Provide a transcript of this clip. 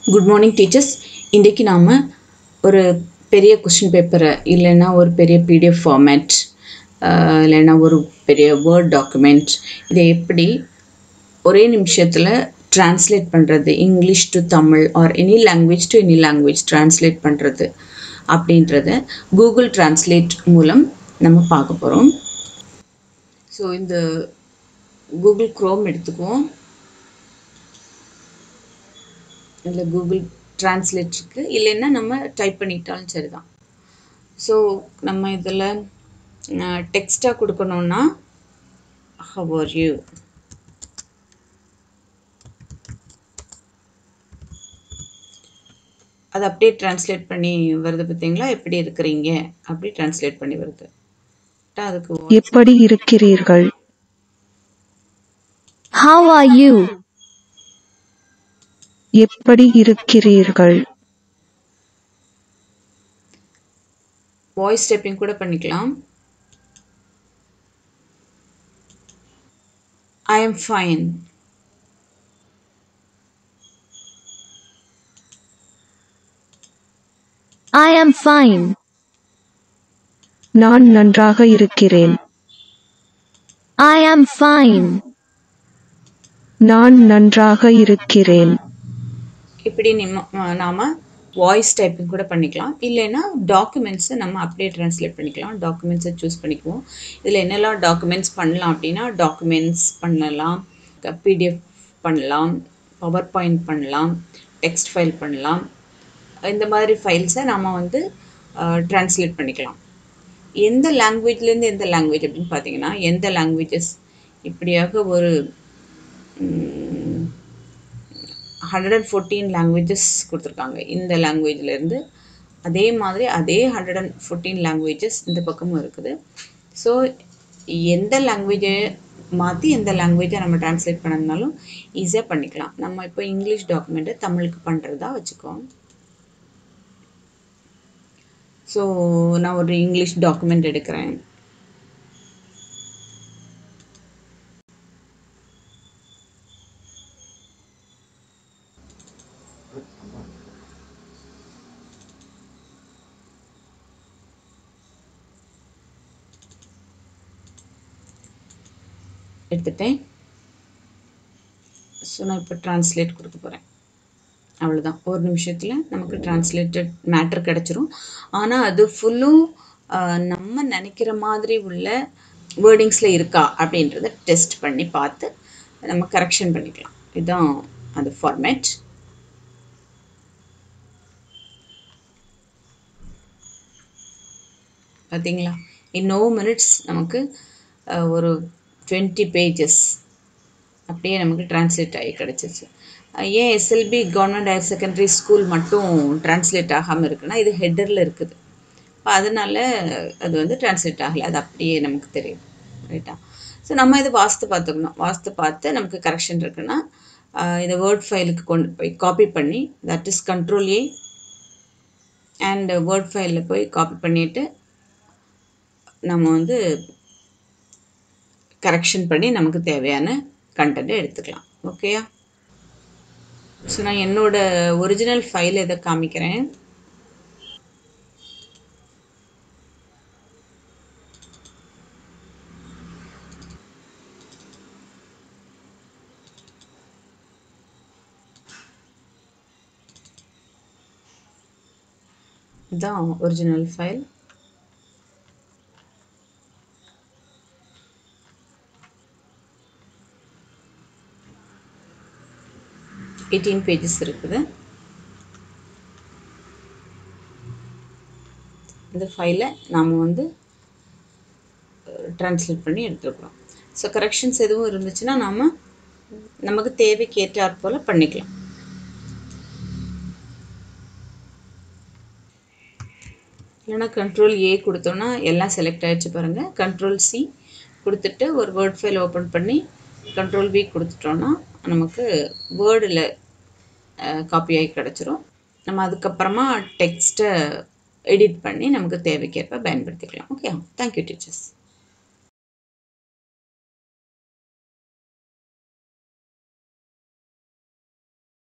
Good morning teachers இன்றைக்கி நாம் ஒரு பெரிய கொஸ்டின் பேப்பரை இல்லைன்னா ஒரு பெரிய பிடிஎஃப் ஃபார்மேட் இல்லைன்னா ஒரு பெரிய வேர்ட் டாக்குமெண்ட் இதை எப்படி ஒரே நிமிஷத்தில் ட்ரான்ஸ்லேட் பண்ணுறது English to Tamil or any language to any language translate பண்ணுறது அப்படின்றத கூகுள் ட்ரான்ஸ்லேட் மூலம் நம்ம பார்க்க போகிறோம் ஸோ இந்த கூகுள் க்ரோம் எடுத்துக்குவோம் இல்லை கூகுள் ட்ரான்ஸ்லேட் இருக்குது இல்லைன்னா நம்ம டைப் பண்ணிட்டாலும் சரிதான் ஸோ நம்ம இதில் டெக்ஸ்ட்டாக கொடுக்கணுன்னா ஹவ் ஆர் யூ அது அப்படியே ட்ரான்ஸ்லேட் பண்ணி வருது பார்த்தீங்களா எப்படி இருக்கிறீங்க அப்படி ட்ரான்ஸ்லேட் பண்ணி வருது அதுக்கு எப்படி இருக்கிறீர்கள் How are you? எப்படி இருக்கிறீர்கள் வாய்ஸ் டைப்பிங் கூட பண்ணிக்கலாம் I am fine I am fine. நான் நன்றாக இருக்கிறேன் I am fine. நான் நன்றாக இருக்கிறேன் இப்படி நிம்ம நாம் வாய்ஸ் டைப்பிங் கூட பண்ணிக்கலாம் இல்லைன்னா டாக்குமெண்ட்ஸை நம்ம அப்படியே ட்ரான்ஸ்லேட் பண்ணிக்கலாம் டாக்குமெண்ட்ஸை சூஸ் பண்ணிக்குவோம் இதில் என்னெல்லாம் டாக்குமெண்ட்ஸ் பண்ணலாம் அப்படின்னா டாக்குமெண்ட்ஸ் பண்ணலாம் பிடிஎஃப் பண்ணலாம் பவர் பாயிண்ட் பண்ணலாம் டெக்ஸ்ட் ஃபைல் பண்ணலாம் இந்த மாதிரி ஃபைல்ஸை நம்ம வந்து ட்ரான்ஸ்லேட் பண்ணிக்கலாம் எந்த லாங்குவேஜ்லேருந்து எந்த லாங்குவேஜ் அப்படின்னு பார்த்தீங்கன்னா எந்த லாங்குவேஜஸ் இப்படியாக ஒரு ஹண்ட்ரட் அண்ட் ஃபோர்டீன் லாங்குவேஜஸ் கொடுத்துருக்காங்க இந்த லாங்குவேஜ்லேருந்து அதே மாதிரி அதே ஹண்ட்ரட் அண்ட் ஃபோர்டீன் லாங்குவேஜஸ் இந்த பக்கமும் இருக்குது ஸோ எந்த லாங்குவேஜை மாற்றி எந்த லாங்குவேஜை நம்ம ட்ரான்ஸ்லேட் பண்ணதுனாலும் ஈஸியாக பண்ணிக்கலாம் நம்ம இப்போ இங்கிலீஷ் டாக்குமெண்ட்டை தமிழுக்கு பண்ணுறதா வச்சுக்கோம் ஸோ நான் ஒரு இங்கிலீஷ் டாக்குமெண்ட் எடுக்கிறேன் எடுத்துட்டேன் ஸோ நான் இப்போ ட்ரான்ஸ்லேட் கொடுக்க போகிறேன் அவ்வளோதான் ஒரு நிமிஷத்தில் நமக்கு ட்ரான்ஸ்லேட்டட் மேட்ரு கிடச்சிரும் ஆனால் அது ஃபுல்லும் நம்ம நினைக்கிற மாதிரி உள்ள வேர்டிங்ஸில் இருக்கா அப்படின்றத டெஸ்ட் பண்ணி பார்த்து நம்ம கரெக்ஷன் பண்ணிக்கலாம் இதுதான் அந்த ஃபார்மேட் பார்த்தீங்களா இன் நோ மினிட்ஸ் நமக்கு ஒரு டுவெண்ட்டி பேஜஸ் அப்படியே நமக்கு டிரான்ஸ்லேட் ஆகி கிடச்சிச்சு ஏன் SLB government higher secondary school மட்டும் டிரான்ஸ்லேட் ஆகாமல் இருக்குன்னா இது ஹெட்டரில் இருக்குது இப்போ அதனால அது வந்து டிரான்ஸ்லேட் ஆகலை அது அப்படியே நமக்கு தெரியும் ரைட்டா ஸோ நம்ம இது வாஸ்து பார்த்துக்கணும் வாஸ்து பார்த்து நமக்கு கரெக்ஷன் இருக்குன்னா இதை வேர்ட் ஃபைலுக்கு கொண்டு போய் காப்பி பண்ணி that is control A and word ஃபைலில் போய் காப்பி பண்ணிவிட்டு நம்ம வந்து கரெக்ஷன் பண்ணி நமக்கு தேவையான கண்டென்ட்டை எடுத்துக்கலாம் ஓகேயா ஸோ நான் என்னோட ஒரிஜினல் ஃபைல் இதை காமிக்கிறேன் இதுதான் ஒரிஜினல் ஃபைல் எயிட்டீன் பேஜஸ் இருக்குது இந்த ஃபைலை நாம் வந்து ட்ரான்ஸ்லேட் பண்ணி எடுத்துருக்குறோம் ஸோ கரெக்ஷன்ஸ் எதுவும் இருந்துச்சுன்னா நாம் நமக்கு தேவைக்கு ஏற்றாற் போல் பண்ணிக்கலாம் இல்லைனா கண்ட்ரோல் ஏ கொடுத்தோன்னா எல்லாம் செலக்ட் ஆகிடுச்சு பாருங்கள் கண்ட்ரோல் சி கொடுத்துட்டு ஒரு வேர்ட் ஃபைல் ஓப்பன் பண்ணி கண்ட்ரோல் வி கொடுத்துட்டோன்னா நமக்கு வேர்டில் காப்பி ஆகி கிடச்சிரும் நம்ம அதுக்கப்புறமா டெக்ஸ்ட்டை எடிட் பண்ணி நமக்கு தேவைக்கேற்ப பயன்படுத்திக்கலாம் ஓகே தேங்க்யூ டீச்சர்ஸ்